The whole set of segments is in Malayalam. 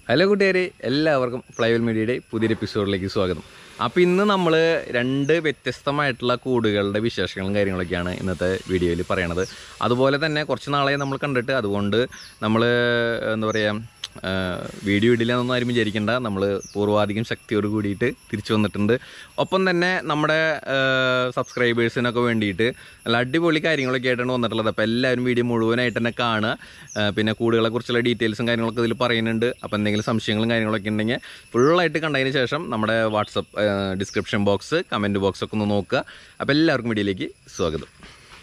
ഹലോ കൂട്ടുകാരെ എല്ലാവർക്കും ഫ്ലൈവൽ മീഡിയയുടെ പുതിയൊരു എപ്പിസോഡിലേക്ക് സ്വാഗതം അപ്പോൾ ഇന്ന് നമ്മൾ രണ്ട് വ്യത്യസ്തമായിട്ടുള്ള കൂടുകളുടെ വിശേഷങ്ങളും കാര്യങ്ങളൊക്കെയാണ് ഇന്നത്തെ വീഡിയോയിൽ പറയണത് അതുപോലെ തന്നെ കുറച്ച് നാളെ നമ്മൾ കണ്ടിട്ട് അതുകൊണ്ട് നമ്മൾ എന്താ പറയുക വീഡിയോ ഇടില്ല എന്നൊന്നും ആരും വിചാരിക്കേണ്ട നമ്മൾ പൂർവാധികം ശക്തിയോട് കൂടിയിട്ട് തിരിച്ചു വന്നിട്ടുണ്ട് ഒപ്പം തന്നെ നമ്മുടെ സബ്സ്ക്രൈബേഴ്സിനൊക്കെ വേണ്ടിയിട്ട് നല്ല അടിപൊളി കാര്യങ്ങളൊക്കെ ആയിട്ടാണ് വന്നിട്ടുള്ളത് അപ്പോൾ എല്ലാവരും വീഡിയോ മുഴുവനായിട്ട് തന്നെ കാണുക ആ, പിന്നെ കൂടുകളെ കുറിച്ചുള്ള ഡീറ്റെയിൽസും കാര്യങ്ങളൊക്കെ ഇതിൽ പറയുന്നുണ്ട് അപ്പോൾ എന്തെങ്കിലും സംശയങ്ങളും കാര്യങ്ങളൊക്കെ ഉണ്ടെങ്കിൽ ഫുള്ളായിട്ട് കണ്ടതിന് ശേഷം നമ്മുടെ WhatsApp description box comment box ഒക്കെ ഒന്ന് നോക്കുക അപ്പോൾ എല്ലാവർക്കും വീഡിയോയിലേക്ക് സ്വാഗതം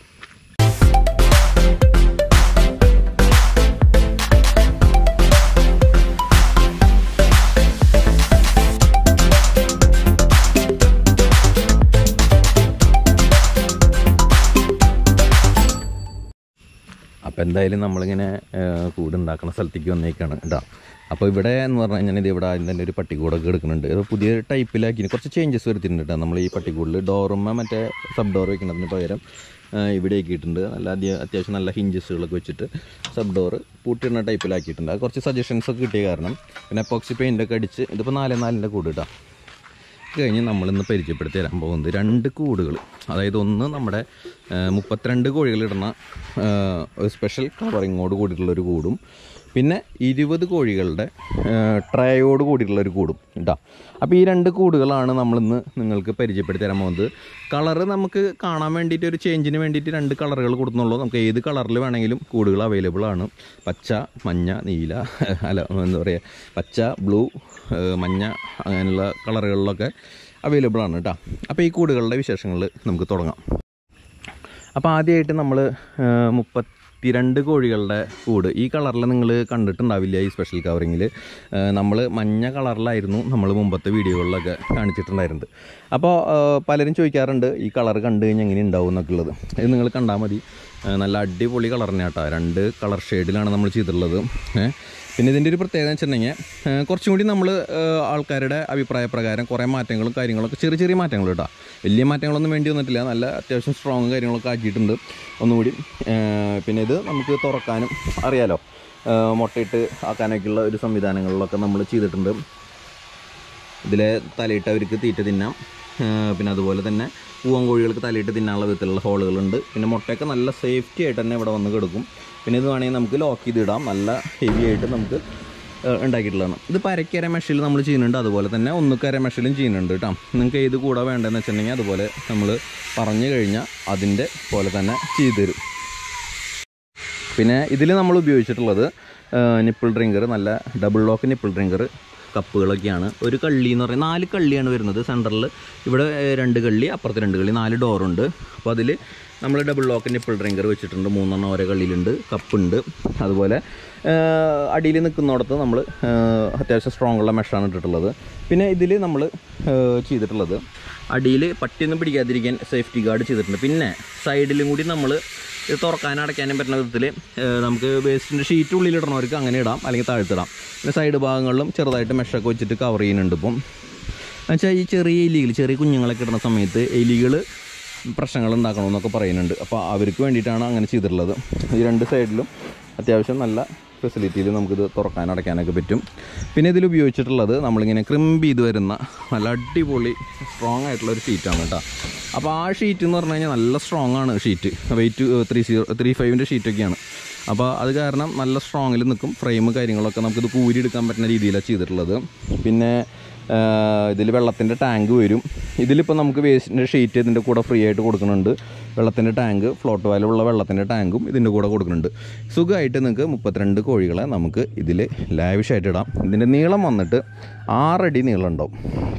അപ്പോൾ എന്തായാലും നമ്മളിങ്ങനെ ഏഹ്, കൂടുണ്ടാക്കുന്ന സ്ഥലത്തേക്ക് വന്നേക്കാണ് കേട്ടോ അപ്പോൾ ഇവിടെ എന്ന് പറഞ്ഞു കഴിഞ്ഞാൽ ഇത് ഇവിടെ ആദ്യം തന്നെ ഒരു പട്ടിക്കൂടൊക്കെ എടുക്കുന്നുണ്ട് ഇത് പുതിയ ടൈപ്പിലാക്കി കുറച്ച് ചേഞ്ചസ് വരുത്തിയിട്ടുണ്ട് കേട്ടോ നമ്മൾ ഈ പട്ടിക്കൂടിൽ ഡോറുമ്മ മറ്റേ സബ് ഡോർ വെക്കുന്നതിന് പകരം ഏഹ്, ഇവിടെ ആക്കിയിട്ടുണ്ട് നല്ല അത്യ- അത്യാവശ്യം നല്ല ഹിഞ്ചസുകളൊക്കെ വെച്ചിട്ട് സബ് ഡോർ പൂട്ടിയിടുന്ന ടൈപ്പിലാക്കിയിട്ടുണ്ട് അത് കുറച്ച് സജഷൻസ് ഒക്കെ കിട്ടിയ കാരണം പിന്നെ എപ്പോക്സി പെയിൻ്റൊക്കെ അടിച്ച് ഇതിപ്പോൾ നാല് നാലിൻ്റെ കൂട് കേട്ടോ ഇത് കഴിഞ്ഞ് നമ്മളിന്ന് പരിചയപ്പെടുത്തി തരാൻ പോകുന്നത് രണ്ട് കൂടുകൾ അതായത് ഒന്ന് നമ്മുടെ ആ, മുപ്പത്തിരണ്ട് കോഴികളിടുന്ന ആ, ഒരു സ്പെഷ്യൽ കവറിങ്ങോട് കൂടിയിട്ടുള്ള ഒരു കൂടും പിന്നെ ഇരുപത് കോഴികളുടെ ആ, ട്രയോട് കൂടിയിട്ടുള്ള ഒരു കൂടും കേട്ടോ അപ്പോൾ ഈ രണ്ട് കൂടുകളാണ് നമ്മളിന്ന് നിങ്ങൾക്ക് പരിചയപ്പെടുത്തി തരാൻ പോകുന്നത് കളറ് നമുക്ക് കാണാൻ വേണ്ടിയിട്ട് ഒരു ചേഞ്ചിന് വേണ്ടിയിട്ട് രണ്ട് കളറുകൾ കൊടുക്കുന്നുള്ളൂ നമുക്ക് ഏത് കളറിൽ വേണമെങ്കിലും കൂടുകൾ അവൈലബിൾ ആണ് പച്ച മഞ്ഞ നീല അല്ല എന്താ പറയുക പച്ച ബ്ലൂ മഞ്ഞ അങ്ങനെയുള്ള കളറുകളിലൊക്കെ അവൈലബിൾ ആണ് കേട്ടോ അപ്പോൾ ഈ കൂടുകളുടെ വിശേഷങ്ങൾ നമുക്ക് തുടങ്ങാം അപ്പോൾ ആദ്യമായിട്ട് നമ്മൾ മുപ്പത്തിരണ്ട് കോഴികളുടെ കൂട് ഈ കളറിൽ നിങ്ങൾ കണ്ടിട്ടുണ്ടാവില്ല ഈ സ്പെഷ്യൽ കവറിങ്ങിൽ നമ്മൾ മഞ്ഞ കളറിലായിരുന്നു നമ്മൾ മുമ്പത്തെ വീഡിയോകളിലൊക്കെ കാണിച്ചിട്ടുണ്ടായിരുന്നത് അപ്പോൾ പലരും ചോദിക്കാറുണ്ട് ഈ കളർ കണ്ടു കഴിഞ്ഞാൽ എങ്ങനെ ഉണ്ടാവും എന്നൊക്കെ ഉള്ളത് ഇത് നിങ്ങൾ കണ്ടാൽ മതി ആ, നല്ല അടിപൊളി കളറിനെ കേട്ടോ രണ്ട് കളർ ഷെയ്ഡിലാണ് നമ്മൾ ചെയ്തിട്ടുള്ളത് ഏ. പിന്നെ ഇതിൻ്റെ ഒരു പ്രത്യേകത എന്ന് വെച്ചിട്ടുണ്ടെങ്കിൽ ഏഹ് കുറച്ചും കൂടി നമ്മൾ ആൾക്കാരുടെ അഭിപ്രായ പ്രകാരം കുറേ മാറ്റങ്ങളും കാര്യങ്ങളൊക്കെ ചെറിയ ചെറിയ മാറ്റങ്ങൾ കേട്ടോ വലിയ മാറ്റങ്ങളൊന്നും വേണ്ടി വന്നിട്ടില്ല നല്ല അത്യാവശ്യം സ്ട്രോങ് കാര്യങ്ങളൊക്കെ ആക്കിയിട്ടുണ്ട് ഒന്നുകൂടി ഏഹ് പിന്നെ ഇത് നമുക്ക് തുറക്കാനും അറിയാലോ ഏഹ് മുട്ടയിട്ട് ആക്കാനൊക്കെയുള്ള ഒരു സംവിധാനങ്ങളിലൊക്കെ നമ്മൾ ചെയ്തിട്ടുണ്ട് ഇതിലെ തലയിട്ട് അവർക്ക് തീറ്റ തിന്നാം ഏഹ് പിന്നെ അതുപോലെ തന്നെ പൂവൻ കോഴികൾക്ക് തലയിട്ട് തിന്നാനുള്ള വിധത്തിലുള്ള ഹോളുകളുണ്ട് പിന്നെ മുട്ടയൊക്കെ നല്ല സേഫ്റ്റി ആയിട്ട് തന്നെ ഇവിടെ വന്ന് കിടക്കും പിന്നെ ഇത് വേണമെങ്കിൽ നമുക്ക് ലോക്ക് ചെയ്തിടാം നല്ല ഹെവി ആയിട്ട് നമുക്ക് ഏഹ് ഉണ്ടാക്കിയിട്ടുള്ളതാണ് ഇത് പരക്കര മെഷിൽ നമ്മൾ ചെയ്യുന്നുണ്ട് അതുപോലെ തന്നെ ഒന്നുക്കര മെഷിലും ചെയ്യുന്നുണ്ട് കേട്ടോ നിങ്ങൾക്ക് ഏത് കൂടെ വേണ്ടതെന്ന് വെച്ചിട്ടുണ്ടെങ്കിൽ അതുപോലെ നമ്മൾ പറഞ്ഞു കഴിഞ്ഞാൽ അതിൻ്റെ പോലെ തന്നെ ചെയ്തു തരും പിന്നെ ഇതിൽ നമ്മൾ ഉപയോഗിച്ചിട്ടുള്ളത് നിപ്പിൾ ഡ്രിങ്കർ നല്ല ഡബിൾ ലോക്ക് നിപ്പിൾ ഡ്രിങ്കർ കപ്പുകളൊക്കെയാണ് ഒരു കള്ളി എന്ന് പറയുന്നത് നാല് കള്ളിയാണ് വരുന്നത് സെൻറ്ററിൽ ഇവിടെ ഏഹ്, രണ്ട് കള്ളി അപ്പുറത്ത് രണ്ട് കള്ളി നാല് ഡോറുണ്ട് അപ്പോൾ അതിൽ നമ്മൾ ഡബിൾ ലോക്ക് നിപ്പിൾ ഡ്രിങ്കർ വെച്ചിട്ടുണ്ട് മൂന്നെണ്ണം ഓരോ കള്ളിയിലുണ്ട് കപ്പുണ്ട് അതുപോലെ അടിയിൽ നിൽക്കുന്നിടത്ത് നമ്മൾ അത്യാവശ്യം സ്ട്രോങ് ഉള്ള മെഷാണ് ഇട്ടിട്ടുള്ളത് പിന്നെ ഇതിൽ നമ്മൾ ചെയ്തിട്ടുള്ളത് അടിയിൽ പട്ടിയൊന്നും പിടിക്കാതിരിക്കാൻ സേഫ്റ്റി ഗാർഡ് ചെയ്തിട്ടുണ്ട് പിന്നെ സൈഡിലും കൂടി നമ്മൾ ഇത് തുറക്കാനും അടയ്ക്കാനും പറ്റുന്ന വിധത്തിൽ നമുക്ക് വേസ്റ്റിൻ്റെ ഷീറ്റ് ഉള്ളിലിടണവർക്ക് അങ്ങനെ ഇടാം അല്ലെങ്കിൽ താഴ്ത്തിടാം പിന്നെ സൈഡ് ഭാഗങ്ങളിലും ചെറുതായിട്ട് മെഷൊക്കെ വെച്ചിട്ട് കവർ ചെയ്യുന്നുണ്ട് ഇപ്പം എന്നുവെച്ചാൽ ഈ ചെറിയ എലികൾ ചെറിയ കുഞ്ഞുങ്ങളൊക്കെ ഇടുന്ന സമയത്ത് എലികൾ പ്രശ്നങ്ങൾ ഉണ്ടാക്കണമെന്നൊക്കെ പറയുന്നുണ്ട് അപ്പോൾ അവർക്ക് വേണ്ടിയിട്ടാണ് അങ്ങനെ ചെയ്തിട്ടുള്ളത് ഈ രണ്ട് സൈഡിലും അത്യാവശ്യം നല്ല ഫെസിലിറ്റിയിൽ നമുക്കിത് തുറക്കാൻ അടയ്ക്കാനൊക്കെ പറ്റും പിന്നെ ഇതിൽ ഉപയോഗിച്ചിട്ടുള്ളത് നമ്മളിങ്ങനെ ക്രിമ്പ് ചെയ്ത് വരുന്ന നല്ല അടിപൊളി സ്ട്രോങ് ആയിട്ടുള്ള ഒരു ഷീറ്റാണ് കേട്ടോ അപ്പോൾ ആ ഷീറ്റ് എന്ന് പറഞ്ഞു കഴിഞ്ഞാൽ നല്ല സ്ട്രോങ് ആണ് sheet weight three zero three ഫൈവിൻ്റെ ഷീറ്റൊക്കെയാണ് അപ്പോൾ അത് കാരണം നല്ല സ്ട്രോങ്ങിൽ നിൽക്കും ഫ്രെയിം കാര്യങ്ങളൊക്കെ നമുക്കിത് കൂരി എടുക്കാൻ പറ്റുന്ന രീതിയിലാണ് ചെയ്തിട്ടുള്ളത് പിന്നെ ഇതിൽ വെള്ളത്തിൻ്റെ ടാങ്ക് വരും ഇതിലിപ്പോൾ നമുക്ക് വേസ്റ്റിൻ്റെ ഷീറ്റ് ഇതിൻ്റെ കൂടെ ഫ്രീ ആയിട്ട് കൊടുക്കുന്നുണ്ട് വെള്ളത്തിൻ്റെ ടാങ്ക് ഫ്ലോട്ട് വാലുള്ള വെള്ളത്തിൻ്റെ ടാങ്കും ഇതിൻ്റെ കൂടെ കൊടുക്കുന്നുണ്ട് സുഖമായിട്ട് നിങ്ങൾക്ക് മുപ്പത്തിരണ്ട് കോഴികളെ നമുക്ക് ഇതിൽ ലാവിഷായിട്ട് ഇടാം ഇതിൻ്റെ നീളം വന്നിട്ട് ആറടി നീളം ഉണ്ടാവും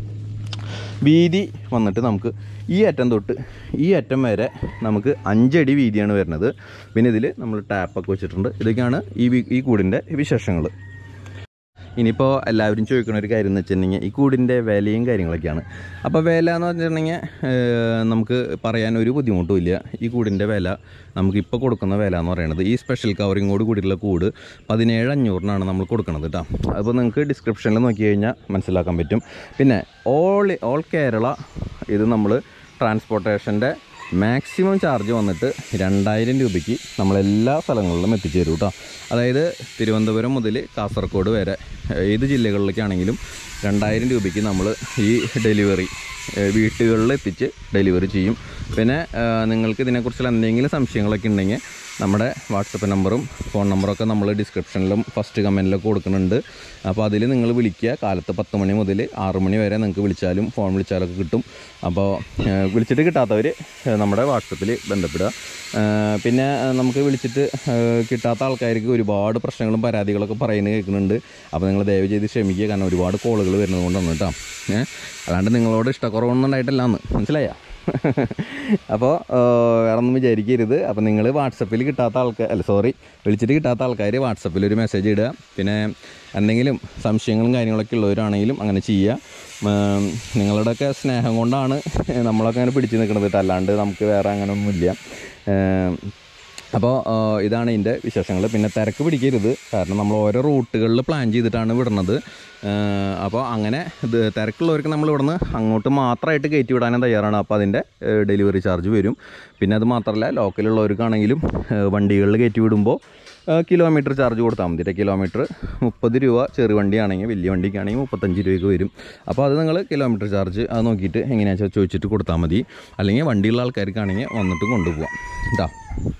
വീതി വന്നിട്ട് നമുക്ക് ഈ അറ്റം തൊട്ട് ഈ അറ്റം വരെ നമുക്ക് അഞ്ചടി വീതിയാണ് വരുന്നത് പിന്നെ ഇതിൽ നമ്മൾ ടാപ്പൊക്കെ വെച്ചിട്ടുണ്ട് ഇതൊക്കെയാണ് ഈ വി- ഈ കൂടിൻ്റെ വിശേഷങ്ങൾ ഇനിയിപ്പോൾ എല്ലാവരും ചോദിക്കുന്ന ഒരു കാര്യം എന്ന് വെച്ചിട്ടുണ്ടെങ്കിൽ ഈ കൂടിൻ്റെ വിലയും കാര്യങ്ങളൊക്കെയാണ് അപ്പോൾ വില എന്ന് വെച്ചിട്ടുണ്ടെങ്കിൽ ഏഹ്, നമുക്ക് പറയാൻ ഒരു ബുദ്ധിമുട്ടും ഇല്ല ഈ കൂടിൻ്റെ വില നമുക്കിപ്പോൾ കൊടുക്കുന്ന വില എന്ന് പറയുന്നത് ഈ സ്പെഷ്യൽ കവറിങ്ങോട് കൂടിയിട്ടുള്ള കൂട് പതിനേഴ് അഞ്ഞൂറിനാണ് നമ്മൾ കൊടുക്കുന്നത് കേട്ടോ അപ്പോൾ നിങ്ങൾക്ക് ഡിസ്ക്രിപ്ഷനിൽ നോക്കി കഴിഞ്ഞാൽ മനസ്സിലാക്കാൻ പറ്റും പിന്നെ ഓൾ ഓൾ കേരള ഇത് നമ്മൾ ട്രാൻസ്പോർട്ടേഷൻ്റെ മാക്സിമം ചാർജ് വന്നിട്ട് രണ്ടായിരം രൂപയ്ക്ക് നമ്മളെല്ലാ സ്ഥലങ്ങളിലും എത്തിച്ചു തരും കേട്ടോ അതായത് തിരുവനന്തപുരം മുതൽ കാസർഗോഡ് വരെ ഏത് ജില്ലകളിലേക്കാണെങ്കിലും രണ്ടായിരം രൂപയ്ക്ക് നമ്മൾ ഈ ഡെലിവറി ഏഹ് വീട്ടുകളിൽ എത്തിച്ച് ഡെലിവറി ചെയ്യും പിന്നെ ഏഹ് നിങ്ങൾക്ക് ഇതിനെക്കുറിച്ചുള്ള എന്തെങ്കിലും സംശയങ്ങളൊക്കെ ഉണ്ടെങ്കിൽ നമ്മുടെ വാട്സപ്പ് നമ്പറും ഫോൺ നമ്പറൊക്കെ നമ്മൾ ഡിസ്ക്രിപ്ഷനിലും ഫസ്റ്റ് കമൻറ്റിലൊക്കെ കൊടുക്കുന്നുണ്ട് അപ്പോൾ അതിൽ നിങ്ങൾ വിളിക്കുക കാലത്ത് പത്ത് മണി മുതൽ ആറ് മണി വരെ നിങ്ങൾക്ക് വിളിച്ചാലും ഫോൺ വിളിച്ചാലൊക്കെ കിട്ടും അപ്പോൾ ഏഹ് വിളിച്ചിട്ട് കിട്ടാത്തവർ നമ്മുടെ വാട്സപ്പിൽ ബന്ധപ്പെടുക ഏഹ് പിന്നെ ഏഹ് നമുക്ക് വിളിച്ചിട്ട് ഏഹ് കിട്ടാത്ത ആൾക്കാർക്ക് ഒരുപാട് പ്രശ്നങ്ങളും പരാതികളൊക്കെ പറയുന്നത് കേൾക്കുന്നുണ്ട് അപ്പോൾ നിങ്ങൾ ദയവ് ചെയ്ത് ക്ഷമിക്കുക കാരണം ഒരുപാട് കോളുകൾ വരുന്നത് കൊണ്ടാണ് കേട്ടോ ഏഹ് അല്ലാണ്ട് നിങ്ങളോട് ഇഷ്ടക്കുറവൊന്നും ഉണ്ടായിട്ടില്ല എന്ന് മനസ്സിലായോ അപ്പോൾ വേറെ ഒന്നും വിചാരിക്കരുത് അപ്പോൾ നിങ്ങൾ വാട്സപ്പിൽ കിട്ടാത്ത ആൾക്കാർ അല്ല സോറി വിളിച്ചിട്ട് കിട്ടാത്ത ആൾക്കാർ വാട്സപ്പിൽ ഒരു മെസ്സേജ് ഇടുക പിന്നെ എന്തെങ്കിലും സംശയങ്ങളും കാര്യങ്ങളൊക്കെ ഉള്ളവരാണെങ്കിലും അങ്ങനെ ചെയ്യുക ഉം, നിങ്ങളുടെയൊക്കെ സ്നേഹം കൊണ്ടാണ് നമ്മളൊക്കെ അങ്ങനെ പിടിച്ചു നിൽക്കുന്നത് കേട്ടോ അല്ലാണ്ട് നമുക്ക് വേറെ അങ്ങനെ ഒന്നുമില്ല ഏം, അപ്പോൾ ഇതാണ് ഇതിൻ്റെ വിശേഷങ്ങൾ പിന്നെ തിരക്ക് പിടിക്കരുത് കാരണം നമ്മൾ ഓരോ റൂട്ടുകളിൽ പ്ലാൻ ചെയ്തിട്ടാണ് വിടുന്നത് അപ്പോൾ അങ്ങനെ ഇത് തിരക്കുള്ളവർക്ക് നമ്മൾ ഇവിടുന്ന് അങ്ങോട്ട് മാത്രമായിട്ട് കയറ്റി വിടാനും തയ്യാറാണ് അപ്പോൾ അതിൻ്റെ ഡെലിവറി ചാർജ് വരും പിന്നെ അത് മാത്രമല്ല ലോക്കലുള്ളവർക്കാണെങ്കിലും വണ്ടികളിൽ കയറ്റി വിടുമ്പോൾ കിലോമീറ്റർ ചാർജ് കൊടുത്താൽ മതി കിലോമീറ്റർ മുപ്പത് രൂപ ചെറു വണ്ടിയാണെങ്കിൽ വലിയ വണ്ടിക്കാണെങ്കിൽ മുപ്പത്തഞ്ച് രൂപയ്ക്ക് വരും അപ്പോൾ അത് നിങ്ങൾ കിലോമീറ്റർ ചാർജ് അത് നോക്കിയിട്ട് എങ്ങനെയാണെന്ന് വെച്ചാൽ ചോദിച്ചിട്ട് കൊടുത്താൽ മതി അല്ലെങ്കിൽ വണ്ടിയുള്ള ആൾക്കാർക്കാണെങ്കിൽ വന്നിട്ട് കൊണ്ടുപോകാം കേട്ടോ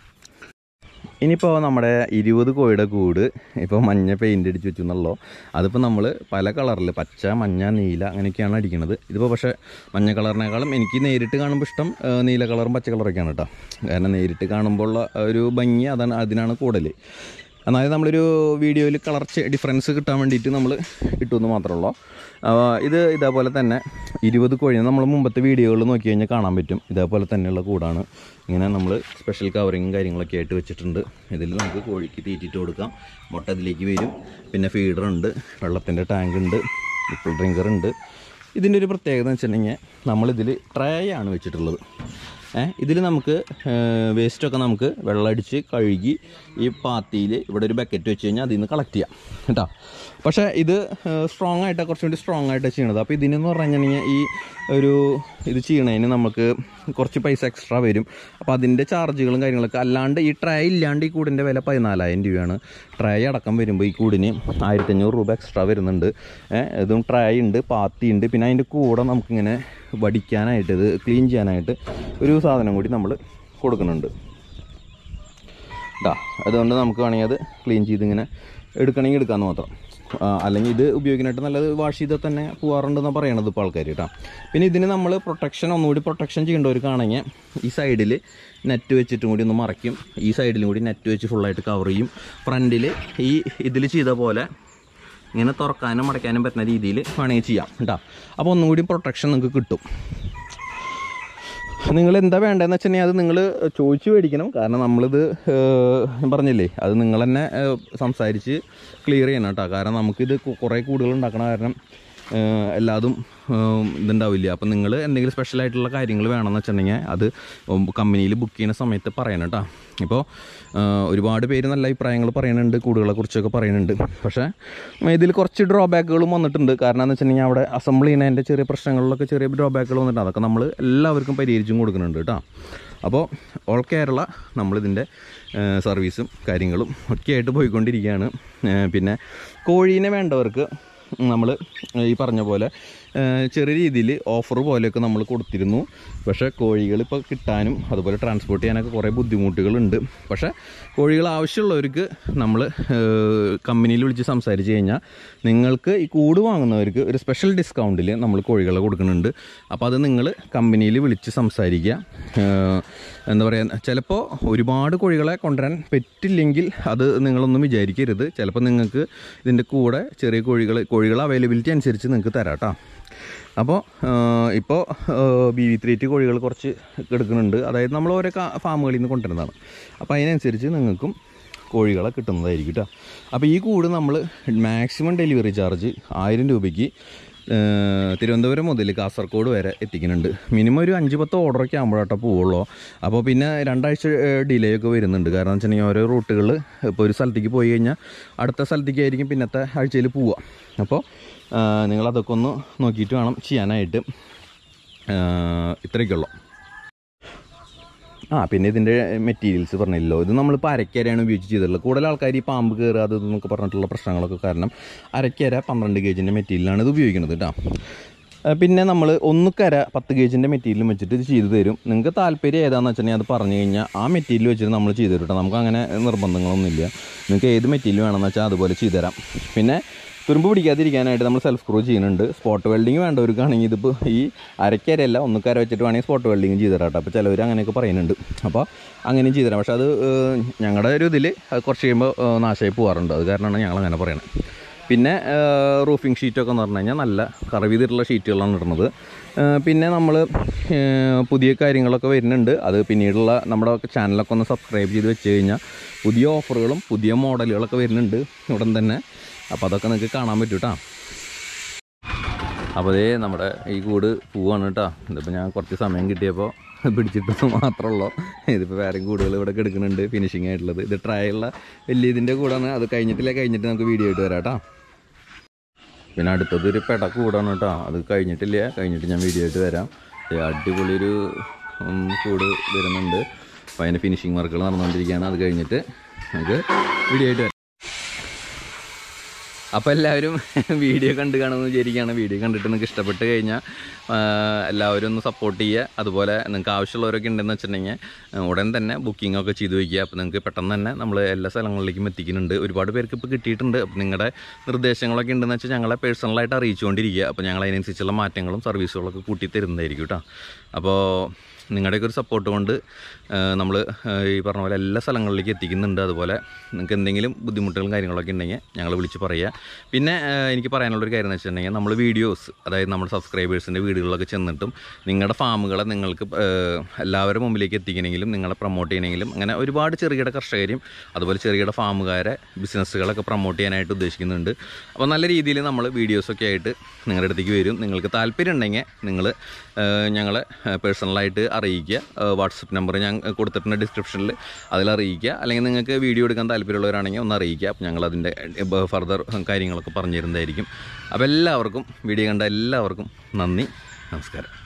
ഇനിയിപ്പോൾ നമ്മുടെ ഇരുപത് കോഴിയുടെ കൂട് ഇപ്പോൾ മഞ്ഞ പെയിൻ്റ് അടിച്ച് വെച്ചു എന്നുള്ളൂ അതിപ്പോൾ നമ്മൾ പല കളറിൽ പച്ച മഞ്ഞ നീല അങ്ങനെയൊക്കെയാണ് അടിക്കുന്നത് ഇതിപ്പോൾ പക്ഷേ മഞ്ഞ കളറിനേക്കാളും എനിക്ക് നേരിട്ട് കാണുമ്പോൾ ഇഷ്ടം ആ, നീല കളറും പച്ച കളറൊക്കെയാണ് കേട്ടോ കാരണം നേരിട്ട് കാണുമ്പോൾ ഉള്ള ഒരു ഭംഗി അതാണ് അതിനാണ് കൂടുതൽ എന്നാലും നമ്മളൊരു വീഡിയോയിൽ കളർ ഡിഫറൻസ് കിട്ടാൻ വേണ്ടിയിട്ട് നമ്മൾ ഇട്ടുമെന്ന് മാത്രമേ ഉള്ളൂ ആ, ഇത് ഇതേപോലെ തന്നെ ഇരുപത് കോഴി നമ്മൾ മുമ്പത്തെ വീഡിയോകളിൽ നോക്കി കഴിഞ്ഞാൽ കാണാൻ പറ്റും ഇതേപോലെ തന്നെയുള്ള കൂടാണ് ഇങ്ങനെ നമ്മൾ സ്പെഷ്യൽ കവറിങ്ങും കാര്യങ്ങളൊക്കെ ആയിട്ട് വെച്ചിട്ടുണ്ട് ഇതിൽ നമുക്ക് കോഴിക്ക് തീറ്റിട്ട് കൊടുക്കാം മുട്ട ഇതിലേക്ക് വരും പിന്നെ ഫീഡർ ഉണ്ട് വെള്ളത്തിൻ്റെ ടാങ്ക് ഉണ്ട് ഇപ്പോൾ ഡ്രിങ്കർ ഉണ്ട് ഇതിൻ്റെ ഒരു പ്രത്യേകത എന്ന് വെച്ചിട്ടുണ്ടെങ്കിൽ നമ്മളിതിൽ ട്രേ ആണ് വെച്ചിട്ടുള്ളത് ഇതിൽ നമുക്ക് വേസ്റ്റൊക്കെ നമുക്ക് വെള്ളമടിച്ച് കഴുകി ഈ പാത്തിയിൽ ഇവിടെ ഒരു ബക്കറ്റ് വെച്ച് കഴിഞ്ഞാൽ അതിൽ നിന്ന് കളക്ട് ചെയ്യാം കേട്ടോ പക്ഷേ ഇത് സ്ട്രോങ് ആയിട്ട് കുറച്ചും കൂടി സ്ട്രോങ് ആയിട്ടാണ് ചെയ്യണത് അപ്പോൾ ഇതിനെന്ന് പറഞ്ഞു കഴിഞ്ഞാൽ ഈ ഒരു ഇത് ചെയ്യണതിന് നമുക്ക് കുറച്ച് പൈസ എക്സ്ട്രാ വരും അപ്പോൾ അതിൻ്റെ ചാർജുകളും കാര്യങ്ങളൊക്കെ അല്ലാണ്ട് ഈ ട്രേ ഇല്ലാണ്ട് ഈ കൂടിൻ്റെ വില പതിനാലായിരം രൂപയാണ് ട്രേ അടക്കം വരുമ്പോൾ ഈ കൂടിന് ആയിരത്തഞ്ഞൂറ് രൂപ എക്സ്ട്രാ വരുന്നുണ്ട് ഏ, ഇതും ട്രേ ഉണ്ട് പാത്തി ഉണ്ട് പിന്നെ അതിൻ്റെ കൂടെ നമുക്കിങ്ങനെ വടിക്കാനായിട്ട് ഇത് ക്ലീൻ ചെയ്യാനായിട്ട് ഒരു സാധനം കൂടി നമ്മൾ കൊടുക്കുന്നുണ്ട് കേട്ടോ അതുകൊണ്ട് നമുക്ക് വേണമെങ്കിൽ അത് ക്ലീൻ ചെയ്ത് ഇങ്ങനെ എടുക്കണമെങ്കിൽ എടുക്കാമെന്ന് മാത്രം ആ, അല്ലെങ്കിൽ ഇത് ഉപയോഗിക്കാനായിട്ട് നല്ലത് വാഷ് ചെയ്താൽ തന്നെ പോകാറുണ്ടെന്നാണ് പറയണത് ഇപ്പോൾ ആൾക്കാർ കേട്ടോ പിന്നെ ഇതിന് നമ്മൾ പ്രൊട്ടക്ഷൻ ഒന്നുകൂടി പ്രൊട്ടക്ഷൻ ചെയ്യേണ്ടവർക്കാണെങ്കിൽ ഈ സൈഡിൽ നെറ്റ് വെച്ചിട്ടും കൂടി ഒന്ന് മറയ്ക്കും ഈ സൈഡിലും കൂടി നെറ്റ് വെച്ച് ഫുള്ളായിട്ട് കവർ ചെയ്യും ഫ്രണ്ടിൽ ഈ ഇതിൽ ചെയ്ത പോലെ ഇങ്ങനെ തുറക്കാനും മടക്കാനും പറ്റുന്ന രീതിയിൽ വേണമെങ്കിൽ ചെയ്യാം കേട്ടോ അപ്പോൾ ഒന്നും കൂടി പ്രൊട്ടക്ഷൻ നിങ്ങൾക്ക് കിട്ടും നിങ്ങൾ എന്താ വേണ്ടതെന്ന് വെച്ചിട്ടുണ്ടെങ്കിൽ അത് നിങ്ങൾ ചോദിച്ചു മേടിക്കണം കാരണം നമ്മളിത് ഏഹ്, ഞാൻ പറഞ്ഞില്ലേ അത് നിങ്ങൾ തന്നെ ഏഹ്, സംസാരിച്ച് ക്ലിയർ ചെയ്യണം കേട്ടോ കാരണം നമുക്കിത് കു- കുറേ കൂടുതൽ ഉണ്ടാക്കണ കാരണം ഏഹ്, എല്ലാതും ഏഹ്, ഇതുണ്ടാവില്ല അപ്പം നിങ്ങൾ എന്തെങ്കിലും സ്പെഷ്യൽ ആയിട്ടുള്ള കാര്യങ്ങൾ വേണമെന്ന് വെച്ചിട്ടുണ്ടെങ്കിൽ അത് കമ്പനിയിൽ ബുക്ക് ചെയ്യുന്ന സമയത്ത് പറയണം കേട്ടോ ഇപ്പോൾ ഒരുപാട് പേര് നല്ല അഭിപ്രായങ്ങൾ പറയുന്നുണ്ട് കൂടുകളെ കുറിച്ചൊക്കെ പറയുന്നുണ്ട് പക്ഷേ ഇതിൽ കുറച്ച് ഡ്രോബാക്കുകളും വന്നിട്ടുണ്ട് കാരണം എന്ന് വെച്ചിട്ടുണ്ടെങ്കിൽ അവിടെ അസംബിൾ ചെയ്യുന്നതിൻ്റെ ചെറിയ പ്രശ്നങ്ങളിലൊക്കെ ചെറിയ ഡ്രോബാക്കുകൾ വന്നിട്ടുണ്ട് അതൊക്കെ നമ്മൾ എല്ലാവർക്കും പരിഹരിച്ചും കൊടുക്കുന്നുണ്ട് കേട്ടോ അപ്പോൾ ഓൾ കേരള നമ്മളിതിൻ്റെ സർവീസും കാര്യങ്ങളും ഒക്കെ ആയിട്ട് പോയിക്കൊണ്ടിരിക്കുകയാണ് ഏഹ് പിന്നെ കോഴീനെ വേണ്ടവർക്ക് നമ്മൾ ഈ പറഞ്ഞ പോലെ ഏഹ് ചെറിയ രീതിയിൽ ഓഫർ പോലെയൊക്കെ നമ്മൾ കൊടുത്തിരുന്നു പക്ഷേ കോഴികൾ ഇപ്പോൾ കിട്ടാനും അതുപോലെ ട്രാൻസ്പോർട്ട് ചെയ്യാനൊക്കെ കുറേ ബുദ്ധിമുട്ടുകളുണ്ട് പക്ഷേ കോഴികൾ ആവശ്യമുള്ളവർക്ക് നമ്മൾ കമ്പനിയിൽ വിളിച്ച് സംസാരിച്ച് കഴിഞ്ഞാൽ നിങ്ങൾക്ക് ഈ കൂട് വാങ്ങുന്നവർക്ക് ഒരു സ്പെഷ്യൽ ഡിസ്കൗണ്ടിൽ നമ്മൾ കോഴികളെ കൊടുക്കുന്നുണ്ട് അപ്പോൾ അത് നിങ്ങൾ കമ്പനിയിൽ വിളിച്ച് സംസാരിക്കുക ഏഹ് എന്താ പറയുക ചിലപ്പോൾ ഒരുപാട് കോഴികളെ കൊണ്ടുവരാൻ പറ്റില്ലെങ്കിൽ അത് നിങ്ങളൊന്നും വിചാരിക്കരുത് ചിലപ്പോൾ നിങ്ങൾക്ക് ഇതിൻ്റെ കൂടെ ചെറിയ കോഴികൾ കോഴികൾ അവൈലബിലിറ്റി അനുസരിച്ച് നിങ്ങൾക്ക് തരാം കേട്ടോ അപ്പോൾ ഇപ്പോൾ ബി വി ത്രീ കോഴികൾ കുറച്ച് എടുക്കുന്നുണ്ട് അതായത് നമ്മൾ ഓരോ കാ- ഫാമുകളിൽ നിന്ന് കൊണ്ടുവരുന്നതാണ് അപ്പോൾ അതിനനുസരിച്ച് നിങ്ങൾക്കും കോഴികളെ കിട്ടുന്നതായിരിക്കും കേട്ടോ അപ്പോൾ ഈ കൂട് നമ്മൾ മാക്സിമം ഡെലിവറി ചാർജ് ആയിരം രൂപയ്ക്ക് ഏഹ്, തിരുവനന്തപുരം മുതൽ കാസർഗോഡ് വരെ എത്തിക്കുന്നുണ്ട് മിനിമം ഒരു അഞ്ച് പത്ത് ഓർഡറൊക്കെ ആകുമ്പോഴാട്ടോ പോവുള്ളൂ അപ്പോൾ പിന്നെ രണ്ടാഴ്ച ഡിലേ ഒക്കെ വരുന്നുണ്ട് കാരണം എന്ന് വെച്ചിട്ടുണ്ടെങ്കിൽ ഓരോ റൂട്ടുകൾ ഇപ്പോൾ ഒരു സ്ഥലത്തേക്ക് പോയി കഴിഞ്ഞാൽ അടുത്ത സ്ഥലത്തേക്ക് ആയിരിക്കും പിന്നത്തെ ആഴ്ചയിൽ പോവുക അപ്പോൾ നിങ്ങളതൊക്കെ ഒന്ന് നോക്കിയിട്ട് വേണം ചെയ്യാനായിട്ട് ഏഹ്, ഇത്രയൊക്കെയുള്ളൂ ആ പിന്നെ ഇതിൻ്റെ മെറ്റീരിയൽസ് പറഞ്ഞില്ലല്ലോ ഇത് നമ്മളിപ്പോൾ അരക്കരയാണ് ഉപയോഗിച്ച് ചെയ്തിട്ടുള്ളത് കൂടുതൽ ആൾക്കാർ ഈ പാമ്പ് കയറുക അത് എന്നൊക്കെ പറഞ്ഞിട്ടുള്ള പ്രശ്നങ്ങളൊക്കെ കാരണം അരക്കര പന്ത്രണ്ട് ഗേജിൻ്റെ മെറ്റീരിയലാണ് ഇത് ഉപയോഗിക്കുന്നത് കേട്ടോ ആ, പിന്നെ നമ്മൾ ഒന്ന് കര പത്ത് ഗേജിൻ്റെ മെറ്റീരിയലും വെച്ചിട്ട് ഇത് ചെയ്തു തരും നിങ്ങൾക്ക് താല്പര്യം ഏതാണെന്ന് വെച്ചിട്ടുണ്ടെങ്കിൽ അത് പറഞ്ഞു കഴിഞ്ഞാൽ ആ മെറ്റീരിയൽ വെച്ചിട്ട് നമ്മൾ ചെയ്തു തരും കേട്ടോ നമുക്ക് അങ്ങനെ നിർബന്ധങ്ങളൊന്നുമില്ല നിങ്ങൾക്ക് ഏത് മെറ്റീരിയൽ വേണമെന്ന് വെച്ചാൽ അതുപോലെ ചെയ്തു തരാം പിന്നെ തുരുമ്പ് പിടിക്കാതിരിക്കാനായിട്ട് നമ്മൾ സെൽഫ് സ്ക്രൂ ചെയ്യുന്നുണ്ട് സ്പോട്ട് വെൽഡിങ് വേണ്ടവർക്കാണെങ്കിൽ ഇതിപ്പോൾ ഈ അരക്കരയല്ല ഒന്നുക്കര വെച്ചിട്ട് വേണമെങ്കിൽ സ്പോട്ട് വെൽഡിങ് ചെയ്ത് തരാം കേട്ടോ അപ്പോൾ ചിലവർ അങ്ങനെയൊക്കെ പറയുന്നുണ്ട് അപ്പോൾ അങ്ങനെയും ചെയ്തു തരാം പക്ഷേ അത് ഏഹ്, ഞങ്ങളുടെ ഒരു ഇതിൽ അത് കുറച്ച് കഴിയുമ്പോൾ ഏഹ്, നാശമായി പോകാറുണ്ട് അത് കാരണമാണ് ഞങ്ങൾ അങ്ങനെ പറയണത് പിന്നെ റൂഫിംഗ് ഷീറ്റൊക്കെ എന്ന് പറഞ്ഞു കഴിഞ്ഞാൽ നല്ല കറവ് ചെയ്തിട്ടുള്ള ഷീറ്റുകളാണ് ഇടുന്നത് ഏഹ്, പിന്നെ നമ്മൾ പുതിയ കാര്യങ്ങളൊക്കെ വരുന്നുണ്ട് അത് പിന്നീടുള്ള നമ്മുടെ ചാനലൊക്കെ ഒന്ന് സബ്സ്ക്രൈബ് ചെയ്ത് വെച്ച് കഴിഞ്ഞാൽ പുതിയ ഓഫറുകളും പുതിയ മോഡലുകളൊക്കെ വരുന്നുണ്ട് ഉടൻ തന്നെ അപ്പോൾ അതൊക്കെ നിങ്ങൾക്ക് കാണാൻ പറ്റും കേട്ടോ അപ്പോൾ അതേ നമ്മുടെ ഈ കൂട് പോവാണ് കേട്ടോ ഇതിപ്പോൾ ഞാൻ കുറച്ച് സമയം കിട്ടിയപ്പോൾ പിടിച്ചിട്ടത് മാത്രമേ ഉള്ളൂ ഇതിപ്പോൾ വേറെയും കൂടുകൾ ഇവിടെ കിടക്കുന്നുണ്ട് ഫിനിഷിംഗ് ആയിട്ടുള്ളത് ഇത് ട്രൈ ഉള്ള വലിയ ഇതിൻ്റെ കൂടാണ് അത് കഴിഞ്ഞിട്ടില്ല കഴിഞ്ഞിട്ട് നമുക്ക് വീഡിയോ ആയിട്ട് വരാം കേട്ടോ പിന്നെ അടുത്തത് ഒരു പെട കൂടാണ് കേട്ടോ അത് കഴിഞ്ഞിട്ടില്ല കഴിഞ്ഞിട്ട് ഞാൻ വീഡിയോ ആയിട്ട് വരാം ദേ അടിപൊളി ഒരു ഉം, കൂട് വരുന്നുണ്ട് അപ്പോൾ അതിൻ്റെ ഫിനിഷിങ് വർക്കുകൾ നടന്നുകൊണ്ടിരിക്കുകയാണ് അത് കഴിഞ്ഞിട്ട് നമുക്ക് വീഡിയോ ആയിട്ട് വരാം അപ്പോൾ എല്ലാവരും വീഡിയോ കണ്ട് കാണുമെന്ന് വിചാരിക്കുകയാണ് വീഡിയോ കണ്ടിട്ട് നിങ്ങൾക്ക് ഇഷ്ടപ്പെട്ട് കഴിഞ്ഞാൽ ആ, എല്ലാവരും ഒന്ന് സപ്പോർട്ട് ചെയ്യുക അതുപോലെ നിങ്ങൾക്ക് ആവശ്യമുള്ളവരൊക്കെ ഉണ്ടെന്ന് വെച്ചിട്ടുണ്ടെങ്കിൽ ആ, ഉടൻ തന്നെ ബുക്കിംഗ് ഒക്കെ ചെയ്ത് വയ്ക്കുക അപ്പോൾ നിങ്ങൾക്ക് പെട്ടെന്ന് തന്നെ നമ്മൾ എല്ലാ സ്ഥലങ്ങളിലേക്കും എത്തിക്കുന്നുണ്ട് ഒരുപാട് പേർക്ക് ഇപ്പോൾ കിട്ടിയിട്ടുണ്ട് അപ്പോൾ നിങ്ങളുടെ നിർദ്ദേശങ്ങളൊക്കെ ഉണ്ടെന്ന് വെച്ചാൽ ഞങ്ങളെ പേഴ്സണലായിട്ട് അറിയിച്ചുകൊണ്ടിരിക്കുക അപ്പോൾ ഞങ്ങൾ അതിനനുസരിച്ചുള്ള മാറ്റങ്ങളും സർവീസുകളൊക്കെ കൂട്ടി തരുന്നതായിരിക്കും കേട്ടോ അപ്പോൾ നിങ്ങളുടെയൊക്കെ ഒരു സപ്പോർട്ട് കൊണ്ട് നമ്മൾ ഈ പറഞ്ഞ പോലെ എല്ലാ സ്ഥലങ്ങളിലേക്ക് എത്തിക്കുന്നുണ്ട് അതുപോലെ നിങ്ങൾക്ക് എന്തെങ്കിലും ബുദ്ധിമുട്ടുകളും കാര്യങ്ങളൊക്കെ ഉണ്ടെങ്കിൽ ഞങ്ങൾ വിളിച്ച് പറയുക പിന്നെ ആ, എനിക്ക് പറയാനുള്ളൊരു കാര്യം എന്ന് വെച്ചിട്ടുണ്ടെങ്കിൽ നമ്മൾ വീഡിയോസ് അതായത് നമ്മുടെ സബ്സ്ക്രൈബേഴ്സിൻ്റെ വീടുകളിലൊക്കെ ചെന്നിട്ടും നിങ്ങളുടെ ഫാമുകളെ നിങ്ങൾക്ക് ആ, എല്ലാവരുടെ മുമ്പിലേക്ക് എത്തിക്കണമെങ്കിലും നിങ്ങളെ പ്രൊമോട്ട് ചെയ്യണമെങ്കിലും അങ്ങനെ ഒരുപാട് ചെറുകിട കർഷകരെയും അതുപോലെ ചെറുകിട ഫാമുകാരെ ബിസിനസ്സുകളൊക്കെ പ്രൊമോട്ട് ചെയ്യാനായിട്ട് ഉദ്ദേശിക്കുന്നുണ്ട് അപ്പോൾ നല്ല രീതിയിൽ നമ്മൾ വീഡിയോസൊക്കെ ആയിട്ട് നിങ്ങളുടെ അടുത്തേക്ക് വരും നിങ്ങൾക്ക് താല്പര്യം ഉണ്ടെങ്കിൽ നിങ്ങൾ ഞങ്ങളെ പേഴ്സണലായിട്ട് അറിയിക്കുക വാട്സപ്പ് നമ്പർ ഞാൻ കൊടുത്തിട്ടുണ്ട് ഡിസ്ക്രിപ്ഷനിൽ അതിൽ അറിയിക്കുക അല്ലെങ്കിൽ നിങ്ങൾക്ക് വീഡിയോ എടുക്കാൻ താല്പര്യമുള്ളവരാണെങ്കിൽ ഒന്ന് അറിയിക്കുക അപ്പോൾ ഞങ്ങൾ അതിൻ്റെ ഫർദർ കാര്യങ്ങളൊക്കെ പറഞ്ഞു തരുന്നതായിരിക്കും അപ്പോൾ എല്ലാവർക്കും വീഡിയോ കണ്ട എല്ലാവർക്കും നന്ദി നമസ്കാരം